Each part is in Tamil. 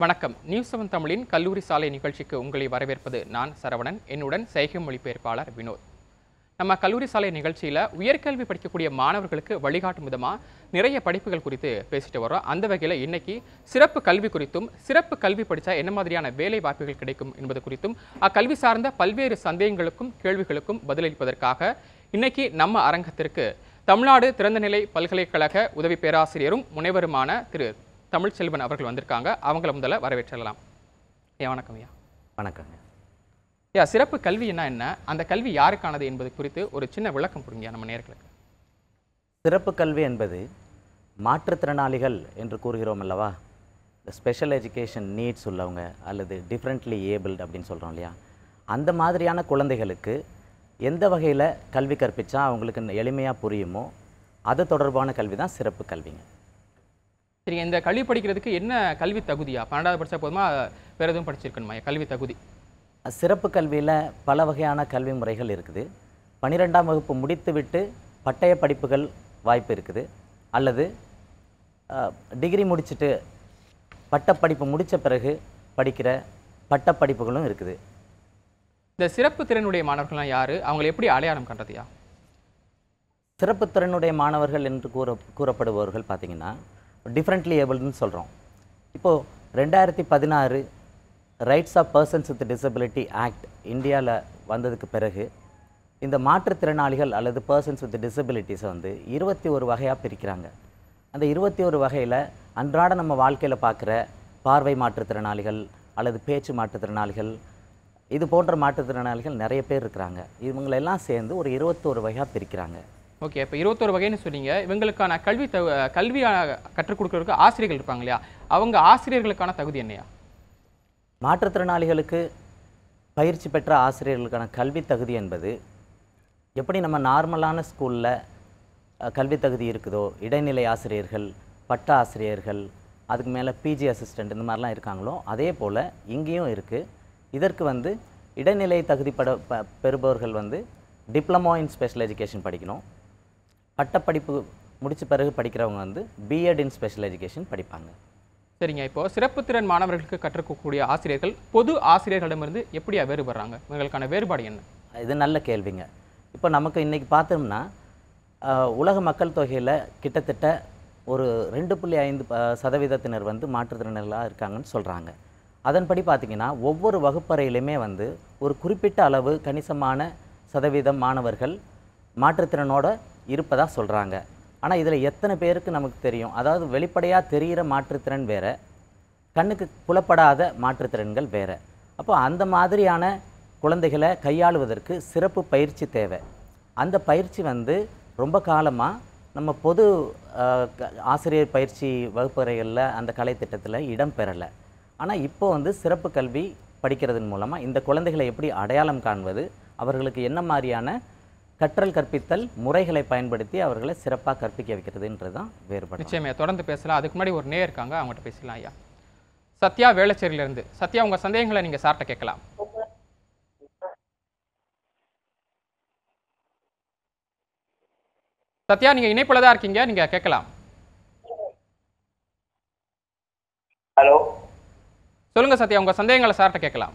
வணக்கம் நியூஸ் செவன் தமிழின் கல்லூரி சாலை நிகழ்ச்சிக்கு உங்களை வரவேற்பது நான் சரவணன் என்னுடன் சைகை மொழிபெயர்ப்பாளர் வினோத் நம்ம கல்லூரி சாலை நிகழ்ச்சியில் உயர்கல்வி படிக்கக்கூடிய மாணவர்களுக்கு வழிகாட்டும் விதமாக நிறைய படிப்புகள் குறித்து பேசிட்டு வரோம் அந்த வகையில் இன்னைக்கு சிறப்பு கல்வி குறித்தும் சிறப்பு கல்வி படித்தா என்ன மாதிரியான வேலை வாய்ப்புகள் கிடைக்கும் என்பது குறித்தும் அக்கல்வி சார்ந்த பல்வேறு சந்தேகங்களுக்கும் கேள்விகளுக்கும் பதிலளிப்பதற்காக இன்னைக்கு நம்ம அரங்கத்திற்கு தமிழ்நாடு திறந்தநிலை பல்கலைக்கழக உதவி பேராசிரியரும் முனைவருமான திரு தமிழ்ச்செல்வன் அவர்கள் வந்திருக்காங்க அவங்கள முதல்ல வரவேற்றலாம் ஐயா வணக்கம் ஐயா வணக்கங்க ஐயா சிறப்பு கல்வின்னா என்ன அந்த கல்வி யாருக்கானது என்பது குறித்து ஒரு சின்ன விளக்கம் கொடுங்க நம்ம நேர்களுக்கு சிறப்பு கல்வி என்பது மாற்றுத்திறனாளிகள் என்று கூறுகிறோம் அல்லவா இந்த ஸ்பெஷல் எஜுகேஷன் நீட்ஸ் உள்ளவங்க அல்லது டிஃப்ரெண்ட்லி ஏபிள்ட் அப்படின்னு சொல்கிறோம் இல்லையா அந்த மாதிரியான குழந்தைகளுக்கு எந்த வகையில் கல்வி கற்பிச்சா அவங்களுக்கு எளிமையாக புரியுமோ அது தொடர்பான கல்வி தான் சிறப்பு கல்விங்க சரிங்க இந்த கல்வி படிக்கிறதுக்கு என்ன கல்வி தகுதியா பன்னெண்டாவது படிச்சா போதுமா வேற எதுவும் படிச்சிருக்கணுமா ஐயா கல்வி தகுதி சிறப்பு கல்வியில் பல வகையான கல்வி முறைகள் இருக்குது பன்னிரெண்டாம் வகுப்பு முடித்துவிட்டு பட்டய படிப்புகள் வாய்ப்பு இருக்குது அல்லது டிகிரி முடிச்சுட்டு பட்டப்படிப்பு முடித்த பிறகு படிக்கிற பட்டப்படிப்புகளும் இருக்குது இந்த சிறப்பு திறனுடைய மாணவர்கள்லாம் யாரு அவங்களை எப்படி அடையாளம் கண்டதுயா சிறப்பு திறனுடைய மாணவர்கள் என்று கூற கூறப்படுபவர்கள் பார்த்தீங்கன்னா டிஃப்ரெண்ட்லி ஏபிள்னு சொல்கிறோம் இப்போது ரெண்டாயிரத்தி பதினாறு rights of persons with disability act இந்தியாவில் வந்ததுக்கு பிறகு இந்த மாற்றுத்திறனாளிகள் அல்லது பர்சன்ஸ் வித் டிசபிலிட்டிஸை வந்து இருபத்தி ஒரு வகையாக பிரிக்கிறாங்க அந்த இருபத்தி ஒரு வகையில் அன்றாட நம்ம வாழ்க்கையில் பார்க்குற பார்வை மாற்றுத்திறனாளிகள் அல்லது பேச்சு மாற்றுத்திறனாளிகள் இது போன்ற மாற்றுத்திறனாளிகள் நிறைய பேர் இருக்கிறாங்க இவங்களெல்லாம் சேர்ந்து ஒரு இருபத்தோரு வகையாக பிரிக்கிறாங்க ஓகே இப்போ இருபத்தொரு வகைன்னு சொன்னீங்க இவங்களுக்கான கல்வி தகு கல்வி அஹ், கற்றுக் கொடுக்கறதுக்கு ஆசிரியர்கள் இருப்பாங்க இல்லையா அவங்க ஆசிரியர்களுக்கான தகுதி என்னையா மாற்றுத்திறனாளிகளுக்கு பயிற்சி பெற்ற ஆசிரியர்களுக்கான கல்வி தகுதி என்பது எப்படி நம்ம நார்மலான ஸ்கூலில் கல்வி தகுதி இருக்குதோ இடைநிலை ஆசிரியர்கள் பட்ட ஆசிரியர்கள் அதுக்கு மேலே பிஜி அசிஸ்டண்ட் இந்த மாதிரிலாம் இருக்காங்களோ அதே போல் இங்கேயும் இருக்குது இதற்கு வந்து இடைநிலை தகுதி பட ப- பெறுபவர்கள் வந்து டிப்ளமோ இன் ஸ்பெஷல் எஜுகேஷன் படிக்கணும் பட்டப்படிப்பு முடிச்ச பிறகு படிக்கிறவங்க வந்து பிஎட் இன் ஸ்பெஷல் எஜுகேஷன் படிப்பாங்க சரிங்க இப்போ சிறப்பு திறன் மாணவர்களுக்கு கற்றுக்கக்கூடிய ஆசிரியர்கள் பொது ஆசிரியர்களிடமிருந்து எப்படியா வேறுபடுறாங்க இவங்களுக்கான வேறுபாடு என்ன இது நல்ல கேள்விங்க இப்போ நமக்கு இன்றைக்கி பார்த்தோம்னா ஆஹ், உலக மக்கள் தொகையில் கிட்டத்தட்ட ஒரு ரெண்டு புள்ளி ஐந்து ப- சதவீதத்தினர் வந்து மாற்றுத்திறனாளிகளாக இருக்காங்கன்னு சொல்கிறாங்க அதன்படி பார்த்தீங்கன்னா ஒவ்வொரு வகுப்பறையிலுமே வந்து ஒரு குறிப்பிட்ட அளவு கணிசமான சதவீதம் மாணவர்கள் மாற்றுத்திறனோட இருப்பதாக சொல்கிறாங்க ஆனால் இதில் எத்தனை பேருக்கு நமக்கு தெரியும் அதாவது வெளிப்படையாக தெரிகிற மாற்றுத்திறன் வேற கண்ணுக்கு புலப்படாத மாற்றுத்திறன்கள் வேற அப்போ அந்த மாதிரியான குழந்தைகளை கையாளுவதற்கு சிறப்பு பயிற்சி தேவை அந்த பயிற்சி வந்து ரொம்ப காலமாக நம்ம பொது அஹ், க- ஆசிரியர் பயிற்சி வகுப்பறைகளில் அந்த கலை திட்டத்தில் இடம் பெறலை ஆனால் இப்போ வந்து சிறப்பு கல்வி படிக்கிறதன் மூலமாக இந்த குழந்தைகளை எப்படி அடையாளம் காண்பது அவர்களுக்கு என்ன மாதிரியான கற்றல் கற்பித்தல் முறைகளை பயன்படுத்தி அவர்களை சிறப்பாக கற்பிக்க வைக்கிறதுன்றது தான் வேறுபாடு நிச்சயமே தொடர்ந்து பேசலாம் அதுக்கு முன்னாடி ஒரு நேர் இருக்காங்க அவங்ககிட்ட பேசலாம் ஐயா சத்யா வேளச்சேரியில இருந்து சத்யா உங்க சந்தேகங்களை நீங்க சார்ட்ட கேட்கலாம் சத்யா நீங்க இணைப்புல தான் இருக்கீங்க நீங்க கேட்கலாம் ஹலோ சொல்லுங்க சத்யா உங்க சந்தேகங்களை சார்ட்ட கேட்கலாம்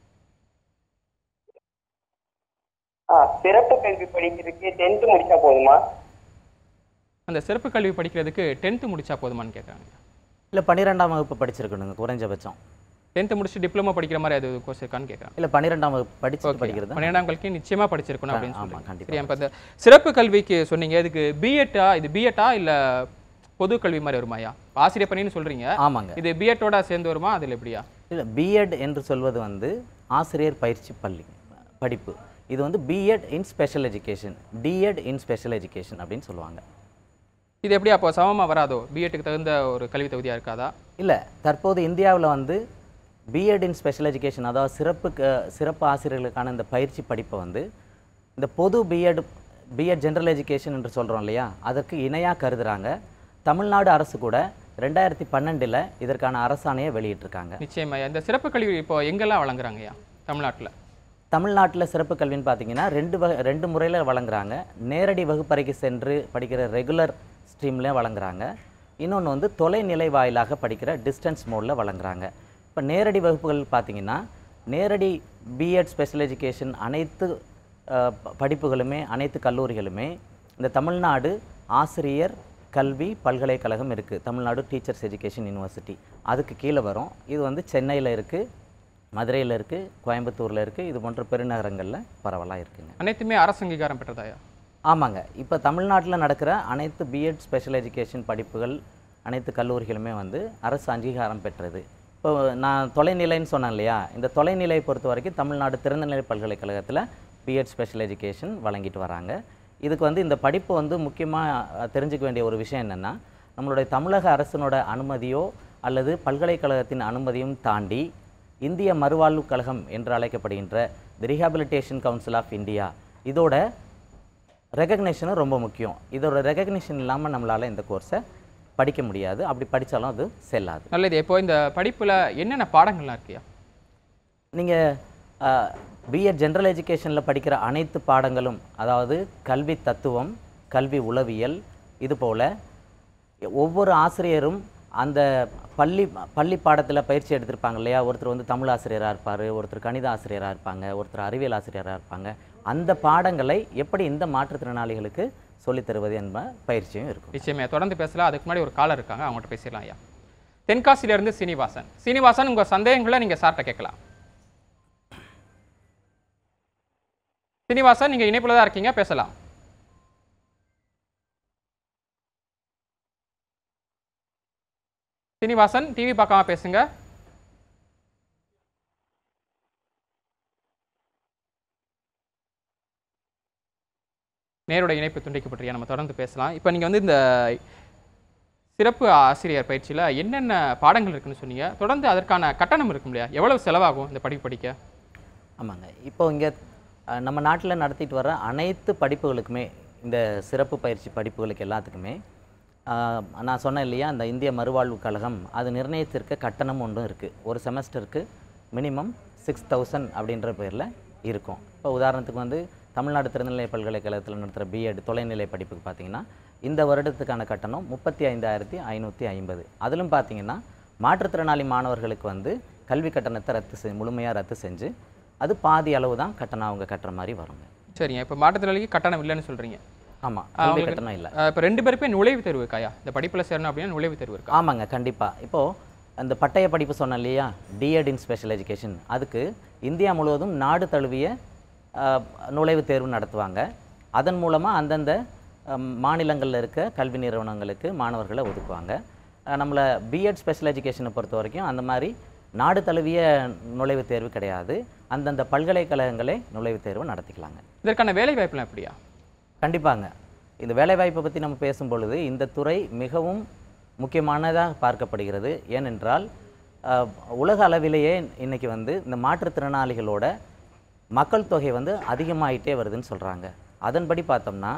ஆ சிறப்பு கல்வி படிக்கிறதுக்கு டென்த்து முடிச்சா போதுமா அந்த சிறப்பு கல்வி படிக்கிறதுக்கு டென்த்து முடிச்சா போதுமான்னு கேட்குறாங்க இல்லை பன்னிரெண்டாம் வகுப்பு படிச்சிருக்கணுங்க குறைஞ்சபட்சம் டென்த்து முடிச்சு டிப்ளமோ படிக்கிற மாதிரி அது கோர்ஸ் இருக்கான்னு கேட்குறாங்க இல்லை பன்னிரெண்டாம் வகுப்பு படிச்சுட்டு படிக்கிறது தான் பன்னிரெண்டாம் கல்விக்கு நிச்சயமா படிச்சிருக்கணும் அப்படின்னு ஆமா, சொல்லுங்க கண்டிப்பா. சரி இப்போ இந்த சிறப்பு கல்விக்கு சொன்னீங்க இதுக்கு பிஎட்டா இது பிஎட்டா இல்ல பொது கல்வி மாதிரி வருமாயா ஆசிரியர் பணின்னு சொல்றீங்க ஆமாங்க இது பிஎட்டோட சேர்ந்து வருமா அதுல எப்படியா இல்லை பிஎட் என்று சொல்வது வந்து ஆசிரியர் பயிற்சி பள்ளி படிப்பு இது வந்து BEd in special education DEd in special education அப்படின்னு சொல்லுவாங்க இது எப்படி அப்போ சமமா வராதோ பிஎட்டுக்கு தகுந்த ஒரு கல்வி தகுதியா இருக்காதா இல்லை தற்போது இந்தியாவில் வந்து பிஎட் இன் ஸ்பெஷல் எஜுகேஷன் அதாவது சிறப்பு க- சிறப்பு ஆசிரியர்களுக்கான இந்த பயிற்சி படிப்பை வந்து இந்த பொது பிஎட் பிஎட் ஜென்ரல் எஜுகேஷன் என்று சொல்கிறோம் இல்லையா அதற்கு இணையாக கருதுறாங்க தமிழ்நாடு அரசு கூட ரெண்டாயிரத்தி பன்னெண்டில் இதற்கான அரசாணையை வெளியிட்டிருக்காங்க நிச்சயமா இந்த சிறப்பு கல்வி இப்போ எங்கெல்லாம் வழங்குறாங்கய்யா தமிழ்நாட்டுல தமிழ்நாட்டில் சிறப்பு கல்வின்னு பார்த்தீங்கன்னா ரெண்டு வகை ரெண்டு முறையில் வழங்குறாங்க நேரடி வகுப்பறைக்கு சென்று படிக்கிற ரெகுலர் ஸ்ட்ரீம்லேயும் வழங்குறாங்க இன்னொன்று வந்து தொலைநிலை வாயிலாக படிக்கிற டிஸ்டன்ஸ் மோடில் வழங்குறாங்க இப்போ நேரடி வகுப்புகள் பார்த்தீங்கன்னா நேரடி பிஎட் ஸ்பெஷல் எஜுகேஷன் அனைத்து அஹ், ப- படிப்புகளுமே அனைத்து கல்லூரிகளுமே இந்த தமிழ்நாடு ஆசிரியர் கல்வி பல்கலைக்கழகம் இருக்குது தமிழ்நாடு டீச்சர்ஸ் எஜுகேஷன் யூனிவர்சிட்டி அதுக்கு கீழே வரும் இது வந்து சென்னையில் இருக்குது மதுரையில் இருக்குது கோயம்புத்தூரில் இருக்குது இது போன்ற பெருநகரங்களில் பரவலாக இருக்குங்க அனைத்துமே அரசு அங்கீகாரம் பெற்றதாயா ஆமாங்க இப்போ தமிழ்நாட்டில் நடக்கிற அனைத்து பிஎட் ஸ்பெஷல் எஜுகேஷன் படிப்புகள் அனைத்து கல்லூரிகளுமே வந்து அரசு அங்கீகாரம் பெற்றது இப்போ நான் தொலைநிலைன்னு சொன்னேன் இல்லையா இந்த தொலைநிலையை பொறுத்த வரைக்கும் தமிழ்நாடு திறந்தநிலை பல்கலைக்கழகத்தில் பிஎட் ஸ்பெஷல் எஜுகேஷன் வழங்கிட்டு வராங்க இதுக்கு வந்து இந்த படிப்பு வந்து முக்கியமாக தெரிஞ்சுக்க வேண்டிய ஒரு விஷயம் என்னென்னா நம்மளுடைய தமிழக அரசினோட அனுமதியோ அல்லது பல்கலைக்கழகத்தின் அனுமதியும் தாண்டி இந்திய மறுவாழ்வு கழகம் என்று அழைக்கப்படுகின்ற the rehabilitation council of India இதோட ரெகக்னேஷனும் ரொம்ப முக்கியம் இதோட ரெகக்னிஷன் இல்லாமல் நம்மளால் இந்த கோர்ஸை படிக்க முடியாது அப்படி படித்தாலும் அது செல்லாது நல்லது இப்போ இந்த படிப்புல என்னென்ன பாடங்கள்லாம் இருக்கியா நீங்கள் பிஎட் ஜென்ரல் எஜுகேஷனில் படிக்கிற அனைத்து பாடங்களும் அதாவது கல்வி தத்துவம் கல்வி உளவியல் இது போல் ஒவ்வொரு ஆசிரியரும் அந்த பள்ளி பள்ளி பாடத்தில் பயிற்சி எடுத்திருப்பாங்க இல்லையா ஒருத்தர் வந்து தமிழ் ஆசிரியராக இருப்பார் ஒருத்தர் கணித ஆசிரியராக இருப்பாங்க ஒருத்தர் அறிவியல் ஆசிரியராக இருப்பாங்க அந்த பாடங்களை எப்படி இந்த மாற்றுத்திறனாளிகளுக்கு சொல்லித் தருவது என்ப பயிற்சியும் இருக்கும் நிச்சயமே தொடர்ந்து பேசலாம் அதுக்கு முன்னாடி ஒரு காலர் இருக்காங்க அவங்கள்ட்ட பேசிடலாம் ஐயா தென்காசியில இருந்து சீனிவாசன் சீனிவாசன் உங்க சந்தேகங்களை நீங்க சார்ட்ட கேட்கலாம் சீனிவாசன் நீங்க இணைப்புல தான் இருக்கீங்க பேசலாம் சீனிவாசன் டிவி பார்க்காம பேசுங்க நேரோட இணைப்பு துண்டிக்கப்பட்டிருக்கா நம்ம தொடர்ந்து பேசலாம் இப்போ நீங்கள் வந்து இந்த சிறப்பு ஆசிரியர் பயிற்சியில் என்னென்ன பாடங்கள் இருக்குன்னு சொன்னீங்க தொடர்ந்து அதற்கான கட்டணம் இருக்கும் இல்லையா எவ்வளவு செலவாகும் இந்த படிப்பு படிக்க ஆமாங்க இப்போ இங்கே நம்ம நாட்டில் நடத்திட்டு வர அனைத்து படிப்புகளுக்குமே இந்த சிறப்பு பயிற்சி படிப்புகளுக்கு எல்லாத்துக்குமே ஆஹ், நான் சொன்னேன் இல்லையா அந்த இந்திய மறுவாழ்வு கழகம் அது நிர்ணயித்திருக்க கட்டணம் ஒன்றும் இருக்குது ஒரு செமஸ்டருக்கு மினிமம் சிக்ஸ் தௌசண்ட் அப்படின்ற பேரில் இருக்கும் இப்போ உதாரணத்துக்கு வந்து தமிழ்நாடு திறநிலை பல்கலைக்கழகத்தில் நடத்துகிற பிஎட் தொலைநிலை படிப்புக்கு பார்த்தீங்கன்னா இந்த வருடத்துக்கான கட்டணம் முப்பத்தி ஐந்தாயிரத்தி ஐநூற்றி ஐம்பது அதிலும் பார்த்தீங்கன்னா மாற்றுத்திறனாளி மாணவர்களுக்கு வந்து கல்வி கட்டணத்தை ரத்து செஞ்சு முழுமையாக ரத்து செஞ்சு அது பாதி அளவு தான் கட்டணம் அவங்க கட்டுற மாதிரி வருங்க சரிங்க இப்போ மாற்றுத்திறனாளிக்கு கட்டணம் இல்லைன்னு சொல்கிறீங்க ஆமாம் கல்வி கட்டணம் இல்லை இப்போ ரெண்டு பேருக்குமே நுழைவுத் தேர்வு இருக்காயா இந்த படிப்பில் சேரணும் அப்படின்னா நுழைவுத் தேர்வு இருக்கா ஆமாங்க கண்டிப்பாக இப்போது அந்த பட்டய படிப்பு சொன்னேன் இல்லையா டிஎட் இன் ஸ்பெஷல் எஜுகேஷன் அதுக்கு இந்தியா முழுவதும் நாடு தழுவிய ஆஹ், நுழைவுத் தேர்வு நடத்துவாங்க அதன் மூலமாக அந்தந்த மாநிலங்களில் இருக்க கல்வி நிறுவனங்களுக்கு மாணவர்களை ஒதுக்குவாங்க ஆஹ், நம்மளை பிஎட் ஸ்பெஷல் எஜுகேஷனை பொறுத்த வரைக்கும் அந்த மாதிரி நாடு தழுவிய நுழைவுத் தேர்வு கிடையாது அந்தந்த பல்கலைக்கழகங்களே நுழைவுத் தேர்வு நடத்திக்கலாங்க இதற்கான வேலை வாய்ப்புலாம் எப்படியா கண்டிப்பாங்க இந்த வேலைவாய்ப்பை பற்றி நம்ம பேசும் பொழுது இந்த துறை மிகவும் முக்கியமானதாக பார்க்கப்படுகிறது ஏனென்றால் அஹ், உலக அளவிலேயே இன்னைக்கு வந்து இந்த மாற்றுத்திறனாளிகளோட மக்கள் தொகை வந்து அதிகமாயிட்டே வருதுன்னு சொல்கிறாங்க அதன்படி பார்த்தோம்னா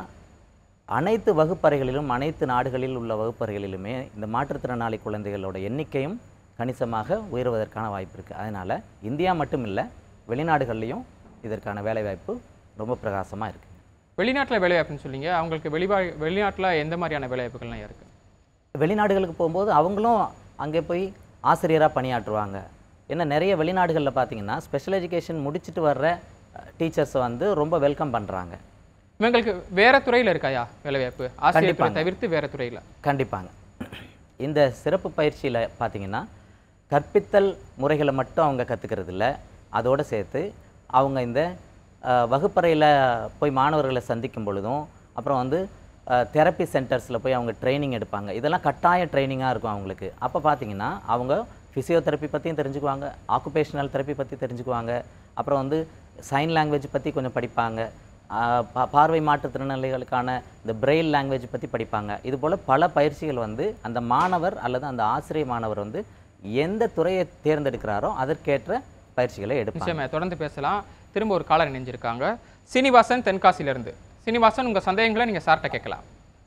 அனைத்து வகுப்பறைகளிலும் அனைத்து நாடுகளில் உள்ள வகுப்பறைகளிலுமே இந்த மாற்றுத்திறனாளி குழந்தைகளோட எண்ணிக்கையும் கணிசமாக உயர்வதற்கான வாய்ப்பு இருக்குது அதனால் இந்தியா மட்டும் இல்லை வெளிநாடுகள்லேயும் இதற்கான வேலைவாய்ப்பு ரொம்ப பிரகாசமாக இருக்குது வெளிநாட்டில் வேலை வாய்ப்புன்னு சொன்னீங்க அவங்களுக்கு வெளிவா வெளிநாட்டில் எந்த மாதிரியான வேலை வாய்ப்புகள்லாம் இருக்குது வெளிநாடுகளுக்கு போகும்போது அவங்களும் அங்கே போய் ஆசிரியராக பணியாற்றுவாங்க ஏன்னா நிறைய வெளிநாடுகளில் பார்த்தீங்கன்னா ஸ்பெஷல் எஜுகேஷன் முடிச்சுட்டு வர்ற டீச்சர்ஸை வந்து ரொம்ப வெல்கம் பண்ணுறாங்க இவங்களுக்கு வேற துறையில் இருக்காயா வேலை வாய்ப்பு ஆசிரியர் துறை கண்டிப்பாங்க. தவிர்த்து வேற துறையில் கண்டிப்பாங்க இந்த சிறப்பு பயிற்சியில் பார்த்தீங்கன்னா கற்பித்தல் முறைகளை மட்டும் அவங்க கற்றுக்கிறது இல்ல அதோடு சேர்த்து அவங்க இந்த வகுப்பறையில் போய் மாணவர்களை சந்திக்கும் பொழுதும் அப்புறம் வந்து தெரப்பி சென்டர்ஸில் போய் அவங்க ட்ரைனிங் எடுப்பாங்க இதெல்லாம் கட்டாய ட்ரைனிங்காக இருக்கும் அவங்களுக்கு அப்போ பார்த்தீங்கன்னா அவங்க ஃபிசியோதெரப்பி பற்றியும் தெரிஞ்சுக்குவாங்க ஆக்குபேஷனல் தெரப்பி பற்றி தெரிஞ்சுக்குவாங்க அப்புறம் வந்து சைன் லாங்குவேஜ் பற்றி கொஞ்சம் படிப்பாங்க ஆஹ் பா- பார்வை மாற்றுத்திறனாளிகளுக்கான இந்த பிரெயில் லாங்குவேஜ் பற்றி படிப்பாங்க இது போல் பல பயிற்சிகள் வந்து அந்த மாணவர் அல்லது அந்த ஆசிரியர் மாணவர் வந்து எந்த துறையை தேர்ந்தெடுக்கிறாரோ அதற்கேற்ற பயிற்சிகளை எடுப்பாங்க நிச்சயமா தொடர்ந்து பேசலாம் திரும்ப ஒரு காலர் இணைஞ்சிருக்காங்க சீனிவாசன் தென்காசியிலிருந்து சீனிவாசன் உங்க சந்தேகங்களை நீங்க சார்ட்ட கேட்கலாம்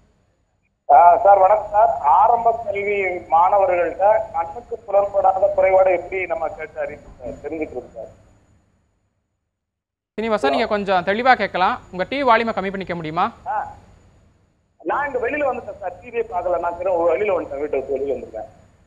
ஆ, சார் வணக்கம் சார் ஆரம்ப கல்வி மாணவர்கள்ட்ட கண்ணுக்கு புலன்படாத குறைபாடு எப்படி நம்ம கேட்டு அறிந்து சார் தெரிஞ்சுக்கிறது சார் சீனிவாசன் நீங்க கொஞ்சம் தெளிவா கேட்கலாம் உங்க டிவி வால்யூமை கம்மி பண்ணிக்க முடியுமா ஆ, நான் இங்க வெளியில வந்துட்டேன் சார் டிவியை பார்க்கல நான் திரும்ப வெளியில வந்துட்டேன் வீட்டை விட்டு வெளியில வந்துட்டேன்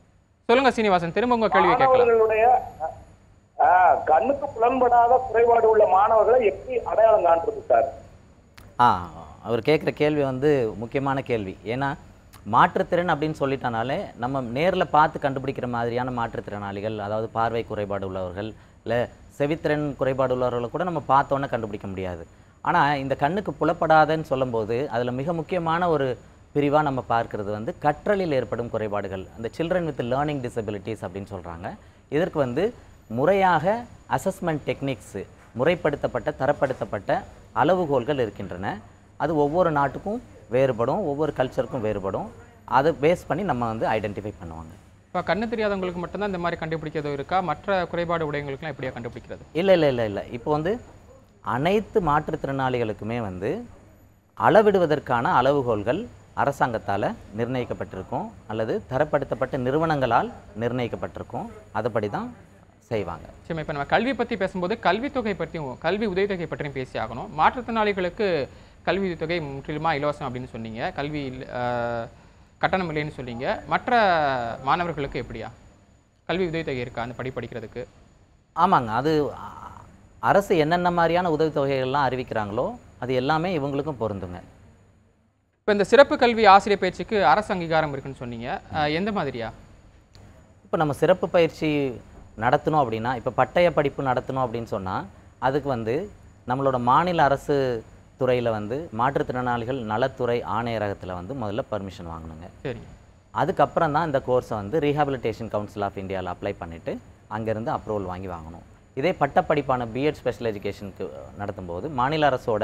சொல்லுங்க சீனிவாசன் திரும்ப உங்க கேள்வியை கேட்கலாம் மாணவர்களுடைய ஆ, கண்ணுக்கு புலன்படாத குறைபாடு உள்ள மாணவர்களை எப்படி அடையாளம் காண்றது சார் ஆ அவர் கேட்குற கேள்வி வந்து முக்கியமான கேள்வி ஏன்னா மாற்றுத்திறன் அப்படின்னு சொல்லிட்டனாலே நம்ம நேரில் பார்த்து கண்டுபிடிக்கிற மாதிரியான மாற்றுத்திறனாளிகள் அதாவது பார்வை குறைபாடு உள்ளவர்கள் இல்லை செவித்திறன் குறைபாடு உள்ளவர்களை கூட நம்ம பார்த்தோன்னே கண்டுபிடிக்க முடியாது ஆனால் இந்த கண்ணுக்கு புலப்படாதன்னு சொல்லும்போது அதில் மிக முக்கியமான ஒரு பிரிவாக நம்ம பார்க்கிறது வந்து கற்றலில் ஏற்படும் குறைபாடுகள் அந்த சில்ட்ரன் வித் லேர்னிங் டிசபிலிட்டிஸ் அப்படின்னு சொல்கிறாங்க இதற்கு வந்து முறையாக அசஸ்மெண்ட் டெக்னிக்ஸு முறைப்படுத்தப்பட்ட தரப்படுத்தப்பட்ட அளவுகோல்கள் இருக்கின்றன அது ஒவ்வொரு நாட்டுக்கும் வேறுபடும் ஒவ்வொரு கல்ச்சருக்கும் வேறுபடும் அதை பேஸ் பண்ணி நம்ம வந்து ஐடென்டிஃபை பண்ணுவாங்க இப்போ கண்ணு தெரியாதவங்களுக்கு மட்டும்தான் இந்த மாதிரி கண்டுபிடிக்கிறது இருக்கா மற்ற குறைபாடு உடையவங்களுக்குலாம் எப்படியா கண்டுபிடிக்கிறது இல்லை இல்லை இல்லை இல்லை இப்போ வந்து அனைத்து மாற்றுத்திறனாளிகளுக்குமே வந்து அளவிடுவதற்கான அளவுகோல்கள் அரசாங்கத்தால் நிர்ணயிக்கப்பட்டிருக்கும் அல்லது தரப்படுத்தப்பட்ட நிறுவனங்களால் நிர்ணயிக்கப்பட்டிருக்கும் அதுபடி தான் செய்வாங்க சரி இப்போ நம்ம கல்வி பற்றி பேசும்போது கல்வித்தொகை பற்றியும் கல்வி உதவித்தொகை பற்றியும் பேசி ஆகணும் மாற்றுத்திறனாளிகளுக்கு கல்வி உதவித்தொகை முற்றிலுமா இலவசம் அப்படின்னு சொன்னீங்க கல்வி இல்ல- ஆஹ், கட்டணம் இல்லைன்னு சொன்னீங்க மற்ற மாணவர்களுக்கு எப்படியா கல்வி உதவித்தொகை இருக்கா அந்த படி படிக்கிறதுக்கு ஆமாங்க அது அ- அரசு என்னென்ன மாதிரியான உதவித்தொகைகள்லாம் அறிவிக்கிறாங்களோ அது எல்லாமே இவங்களுக்கும் பொருந்துங்க இப்போ இந்த சிறப்பு கல்வி ஆசிரியர் பயிற்சிக்கு அரசு அங்கீகாரம் இருக்குன்னு சொன்னீங்க ஆஹ், எந்த மாதிரியா இப்போ நம்ம சிறப்பு பயிற்சி நடத்தணும் அப்படின்னா இப்போ பட்டய படிப்பு நடத்தணும் அப்படின்னு சொன்னால் அதுக்கு வந்து நம்மளோட மாநில அரசு துறையில் வந்து மாற்றுத்திறனாளிகள் நலத்துறை ஆணையரகத்தில் வந்து முதல்ல பர்மிஷன் வாங்கணுங்க சரி அதுக்கப்புறம் தான் இந்த கோர்ஸை வந்து ரீஹாபிலிட்டேஷன் கவுன்சில் ஆஃப் இந்தியாவில் அப்ளை பண்ணிவிட்டு அங்கேருந்து அப்ரூவல் வாங்கி வாங்கணும் இதே பட்டப்படிப்பான பிஎட் ஸ்பெஷல் எஜுகேஷனுக்கு நடத்தும்போது மாநில அரசோட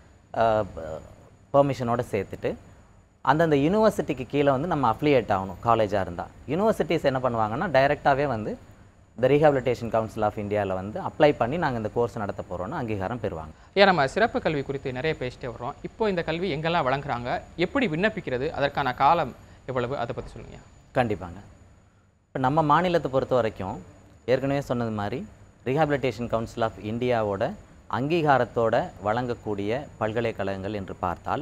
பெர்மிஷனோட சேர்த்துட்டு அந்தந்த யூனிவர்சிட்டிக்கு கீழே வந்து நம்ம அஃப்ளியேட் ஆகணும் காலேஜாக இருந்தால் யூனிவர்சிட்டிஸ் என்ன பண்ணுவாங்கன்னா டைரெக்டாகவே வந்து இந்த ரீஹாபிலிட்டேஷன் கவுன்சில் ஆஃப் இந்தியாவில் வந்து அப்ளை பண்ணி நாங்கள் இந்த கோர்ஸ் நடத்த போகிறோன்னு அங்கீகாரம் பெறுவாங்க ஏன் நம்ம சிறப்பு கல்வி குறித்து நிறைய பேசிட்டே வர்றோம் இப்போ இந்த கல்வி எங்கெல்லாம் வழங்குறாங்க எப்படி விண்ணப்பிக்கிறது அதற்கான காலம் எவ்வளவு அதை பற்றி சொல்லுங்க கண்டிப்பாங்க இப்போ நம்ம மாநிலத்தை பொறுத்த வரைக்கும் ஏற்கனவே சொன்னது மாதிரி ரீஹாபிலிட்டேஷன் கவுன்சில் ஆஃப் இந்தியாவோட அங்கீகாரத்தோட வழங்கக்கூடிய பல்கலைக்கழகங்கள் என்று பார்த்தால்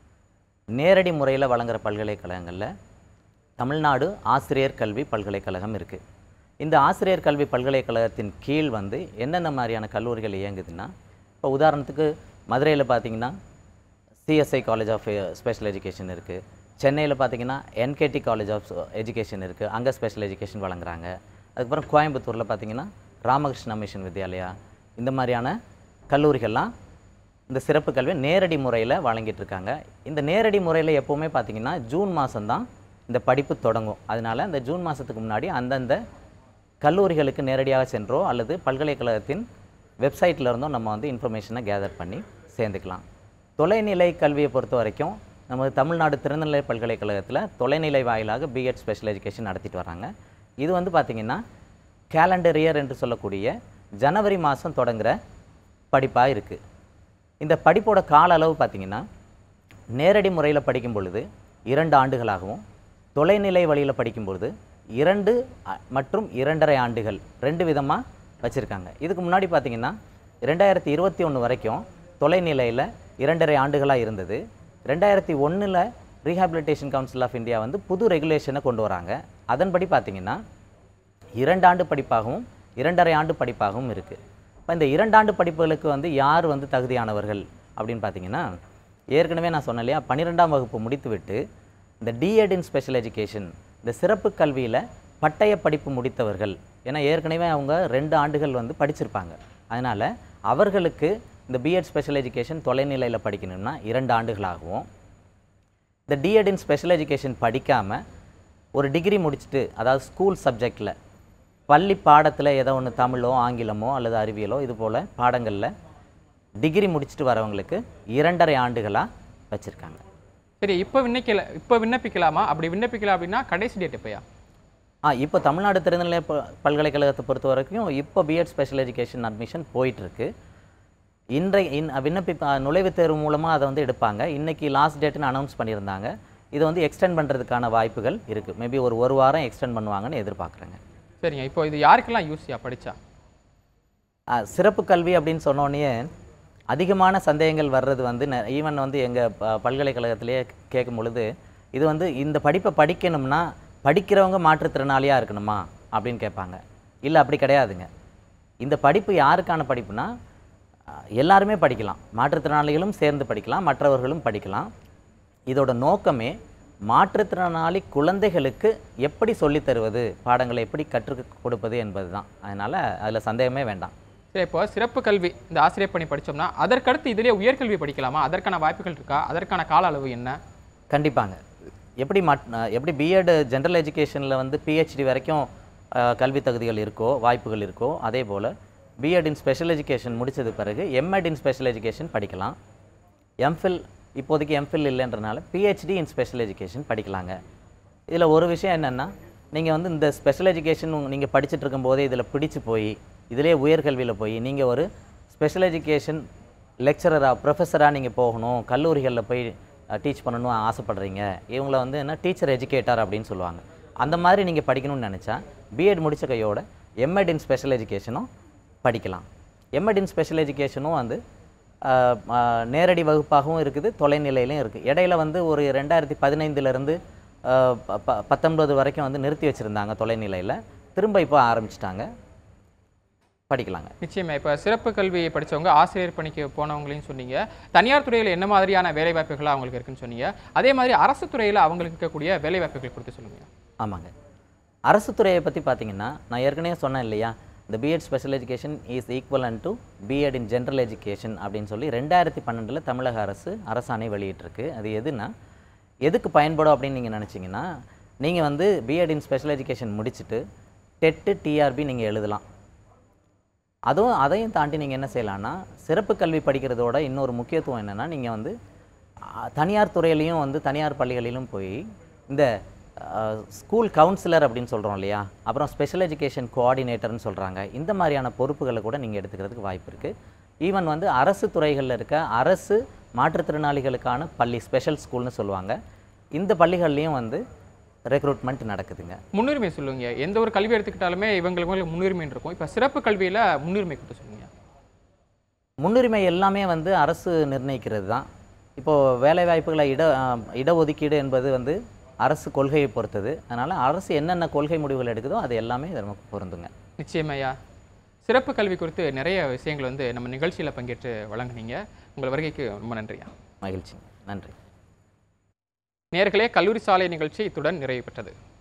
நேரடி முறையில் வழங்குற பல்கலைக்கழகங்களில் தமிழ்நாடு ஆசிரியர் கல்வி பல்கலைக்கழகம் இருக்குது இந்த ஆசிரியர் கல்வி பல்கலைக்கழகத்தின் கீழ் வந்து என்னென்ன மாதிரியான கல்லூரிகள் இயங்குதுன்னா இப்போ உதாரணத்துக்கு மதுரையில் பார்த்தீங்கன்னா CSI college of special education இருக்குது சென்னையில் பார்த்தீங்கன்னா என்கேடி காலேஜ் ஆஃப் எஜுகேஷன் இருக்குது அங்கே ஸ்பெஷல் எஜுகேஷன் வழங்குறாங்க அதுக்கப்புறம் கோயம்புத்தூரில் பார்த்தீங்கன்னா ராமகிருஷ்ணா மிஷன் வித்யாலயா இந்த மாதிரியான கல்லூரிகள்லாம் இந்த சிறப்பு கல்வியை நேரடி முறையில் வழங்கிட்டு இருக்காங்க இந்த நேரடி முறையில் எப்போவுமே பார்த்தீங்கன்னா ஜூன் மாதம்தான் இந்த படிப்பு தொடங்கும் அதனால இந்த ஜூன் மாதத்துக்கு முன்னாடி அந்தந்த கல்லூரிகளுக்கு நேரடியாக சென்றோ அல்லது பல்கலைக்கழகத்தின் வெப்சைட்டில் இருந்தோ நம்ம வந்து இன்ஃபர்மேஷனை கேதர் பண்ணி சேர்ந்துக்கலாம் தொலைநிலை கல்வியை பொறுத்த வரைக்கும் நம்ம தமிழ்நாடு திறந்தநிலை பல்கலைக்கழகத்தில் தொலைநிலை வாயிலாக பிஎட் ஸ்பெஷல் எஜுகேஷன் நடத்திட்டு வராங்க இது வந்து பார்த்திங்கன்னா கேலண்டர் இயர் என்று சொல்லக்கூடிய ஜனவரி மாதம் தொடங்குற படிப்பாக இருக்குது இந்த படிப்போட கால அளவு பார்த்திங்கன்னா நேரடி முறையில் படிக்கும் பொழுது இரண்டு ஆண்டுகளாகவும் தொலைநிலை வழியில் படிக்கும் பொழுது இரண்டு அ- மற்றும் இரண்டரை ஆண்டுகள் ரெண்டு விதமாக வச்சுருக்காங்க இதுக்கு முன்னாடி பார்த்தீங்கன்னா ரெண்டாயிரத்தி இருபத்தி ஒன்று வரைக்கும் தொலைநிலையில் இரண்டரை ஆண்டுகளாக இருந்தது ரெண்டாயிரத்தி ஒன்றில் ரீஹாபிலிட்டேஷன் கவுன்சில் ஆஃப் இந்தியா வந்து புது ரெகுலேஷனை கொண்டு வராங்க அதன்படி பார்த்தீங்கன்னா இரண்டாண்டு படிப்பாகவும் இரண்டரை ஆண்டு படிப்பாகவும் இருக்குது இப்போ இந்த இரண்டாண்டு படிப்புகளுக்கு வந்து யார் வந்து தகுதியானவர்கள் அப்படின்னு பார்த்தீங்கன்னா ஏற்கனவே நான் சொன்னேன் இல்லையா பன்னிரெண்டாம் வகுப்பு முடித்துவிட்டு இந்த டிஎட் இன் ஸ்பெஷல் எஜுகேஷன் இந்த சிறப்பு கல்வியில் பட்டய படிப்பு முடித்தவர்கள் ஏன்னா ஏற்கனவே அவங்க ரெண்டு ஆண்டுகள் வந்து படிச்சிருப்பாங்க அதனால் அவர்களுக்கு இந்த பிஎட் ஸ்பெஷல் எஜுகேஷன் தொலைநிலையில் படிக்கணும்னா இரண்டு ஆண்டுகளாகவும் இந்த டிஎட் இன் ஸ்பெஷல் எஜுகேஷன் படிக்காமல் ஒரு டிகிரி முடிச்சுட்டு அதாவது ஸ்கூல் சப்ஜெக்டில் பள்ளி பாடத்தில் ஏதோ ஒன்று தமிழோ ஆங்கிலமோ அல்லது அறிவியலோ இது போல் பாடங்களில் டிகிரி முடிச்சுட்டு வரவங்களுக்கு இரண்டரை ஆண்டுகளாக வச்சுருக்காங்க சரி இப்போ விண்ணப்பிக்கல இப்போ விண்ணப்பிக்கலாமா அப்படி விண்ணப்பிக்கலாம் அப்படின்னா கடைசி டேட் எப்பயா ஆ இப்போ தமிழ்நாடு திறந்தநிலை ப- பல்கலைக்கழகத்தை பொறுத்த வரைக்கும் இப்போ பிஎட் ஸ்பெஷல் எஜுகேஷன் அட்மிஷன் போயிட்டுருக்கு இன்றைய இன் விண்ணப்பி நுழைவுத் தேர்வு மூலமாக அதை வந்து எடுப்பாங்க இன்னைக்கு லாஸ்ட் டேட்னு அனௌன்ஸ் பண்ணியிருந்தாங்க இதை வந்து எக்ஸ்டெண்ட் பண்ணுறதுக்கான வாய்ப்புகள் இருக்குது மேபி ஒரு ஒரு வாரம் எக்ஸ்டெண்ட் பண்ணுவாங்கன்னு எதிர்பார்க்குறேங்க சரிங்க இப்போ இது யாருக்கெல்லாம் யூஸ்யா படிச்சா ஆ, சிறப்பு கல்வி அப்படின்னு சொன்னோடனே அதிகமான சந்தேகங்கள் வர்றது வந்து ஈவன் வந்து எங்கள் பல்கலைக்கழகத்திலேயே கேட்கும் பொழுது இது வந்து இந்த படிப்பை படிக்கணும்னா படிக்கிறவங்க மாற்றுத்திறனாளியாக இருக்கணுமா அப்படின்னு கேட்பாங்க இல்லை அப்படி கிடையாதுங்க இந்த படிப்பு யாருக்கான படிப்புனா அஹ், எல்லாருமே படிக்கலாம் மாற்றுத்திறனாளிகளும் சேர்ந்து படிக்கலாம் மற்றவர்களும் படிக்கலாம் இதோட நோக்கமே மாற்றுத்திறனாளி குழந்தைகளுக்கு எப்படி சொல்லித் தருவது பாடங்களை எப்படி கற்றுக் கொடுப்பது என்பது தான் அதனால் அதில் சந்தேகமே வேண்டாம் சரி இப்போ சிறப்பு கல்வி இந்த ஆசிரியர் பணி படிச்சோம்னா அதற்கடுத்து இதிலே உயர்கல்வி படிக்கலாமா அதற்கான வாய்ப்புகள் இருக்கா அதற்கான கால அளவு என்ன கண்டிப்பாங்க எப்படி மட் அஹ் எப்படி பிஎட் ஜென்ரல் எஜுகேஷனில் வந்து பிஹெச்டி வரைக்கும் அஹ், கல்வி தகுதிகள் இருக்கோ வாய்ப்புகள் இருக்கோ அதே போல் பிஎட் இன் ஸ்பெஷல் எஜுகேஷன் முடிச்சது பிறகு எம்எட் இன் ஸ்பெஷல் எஜுகேஷன் படிக்கலாம் எம்ஃபில் இப்போதைக்கு எம்ஃபில் இல்லைன்றனால பிஹெச்டி இன் ஸ்பெஷல் எஜுகேஷன் படிக்கலாங்க இதில் ஒரு விஷயம் என்னென்னா நீங்கள் வந்து இந்த ஸ்பெஷல் எஜுகேஷன் நீங்கள் படிச்சுட்டு இருக்கும்போதே இதில் பிடிச்சு போய் இதிலே உயர்கல்வியில் போய் நீங்கள் ஒரு ஸ்பெஷல் எஜுகேஷன் லெக்சரராக ப்ரொஃபஸராக நீங்கள் போகணும் கல்லூரிகளில் போய் டீச் பண்ணணும் ஆசைப்படுறீங்க இவங்கள வந்து என்ன டீச்சர் எஜுகேட்டர் அப்படின்னு சொல்லுவாங்க அந்த மாதிரி நீங்கள் படிக்கணும்னு நினச்சா பிஎட் முடிச்ச கையோட எம்எட் இன் ஸ்பெஷல் எஜுகேஷனும் படிக்கலாம் எம்எட் இன் ஸ்பெஷல் எஜுகேஷனும் வந்து ஆஹ், ஆஹ், நேரடி வகுப்பாகவும் இருக்குது தொலைநிலையிலும் இருக்குது இடையில வந்து ஒரு ரெண்டாயிரத்தி பதினைந்துலேருந்து பத்தொன்பது வரைக்கும் வந்து நிறுத்தி வச்சுருந்தாங்க தொலைநிலையில் திரும்ப இப்போ ஆரம்பிச்சிட்டாங்க படிக்கலாங்க நிச்சயமா இப்போ சிறப்பு கல்வி படிச்சவங்க ஆசிரியர் பணிக்கு போனவங்களையும் சொன்னீங்க தனியார் துறையில் என்ன மாதிரியான வேலை வாய்ப்புகள் அவங்களுக்கு இருக்குன்னு சொன்னீங்க அதே மாதிரி அரசு துறையில் அவங்களுக்கு இருக்கக்கூடிய வேலை வாய்ப்புகள் குறித்து சொல்லுங்க ஆமாங்க அரசு துறையை பற்றி பார்த்தீங்கன்னா நான் ஏற்கனவே சொன்னேன் இல்லையா இந்த BEd special education is equivalent to BEd in general education அப்படின்னு சொல்லி ரெண்டாயிரத்தி பன்னெண்டில் தமிழக அரசு அரசாணை வெளியிட்டிருக்கு அது எதுனா எதுக்கு பயன்படும் அப்படின்னு நீங்கள் நினச்சிங்கன்னா நீங்கள் வந்து பிஎட் இன் ஸ்பெஷல் எஜுகேஷன் முடிச்சுட்டு டெட்டு டிஆர்பி நீங்கள் எழுதலாம் அதுவும் அதையும் தாண்டி நீங்கள் என்ன செய்யலாம்னா சிறப்பு கல்வி படிக்கிறதோட இன்னொரு முக்கியத்துவம் என்னென்னா நீங்கள் வந்து அ, தனியார் துறையிலையும் வந்து தனியார் பள்ளிகளிலும் போய் இந்த ஸ்கூல் கவுன்சிலர் அப்படின்னு சொல்கிறோம் இல்லையா அப்புறம் ஸ்பெஷல் எஜுகேஷன் கோஆர்டினேட்டர்னு சொல்கிறாங்க இந்த மாதிரியான பொறுப்புகளை கூட நீங்கள் எடுத்துக்கிறதுக்கு வாய்ப்பு இருக்குது ஈவன் வந்து அரசு துறைகளில் இருக்க அரசு மாற்றுத்திறனாளிகளுக்கான பள்ளி ஸ்பெஷல் ஸ்கூல்னு சொல்லுவாங்க இந்த பள்ளிகள்லையும் வந்து ரெக்ரூட்மெண்ட் நடக்குதுங்க முன்னுரிமை சொல்லுங்க எந்த ஒரு கல்வி எடுத்துக்கிட்டாலுமே இவங்களுக்கு மேல முன்னுரிமை இருக்கும் இப்போ சிறப்பு கல்வியில முன்னுரிமை கொடுத்து சொல்லுங்க முன்னுரிமை எல்லாமே வந்து அரசு நிர்ணயிக்கிறது தான் இப்போது வேலைவாய்ப்புகளை இட ஆஹ் இடஒதுக்கீடு என்பது வந்து அரசு கொள்கையை பொறுத்தது அதனால் அரசு என்னென்ன கொள்கை முடிவுகள் எடுக்குதோ அது எல்லாமே இது நமக்கு பொருந்துங்க நிச்சயமையா சிறப்பு கல்வி குறித்து நிறைய விஷயங்கள் வந்து நம்ம நிகழ்ச்சியில பங்கேற்று வழங்குனீங்க உங்கள் வருகைக்கு ரொம்ப நன்றியா மகிழ்ச்சி நன்றி நேர்களே கல்லூரி சாலை நிகழ்ச்சி இத்துடன் நிறைவு பெற்றது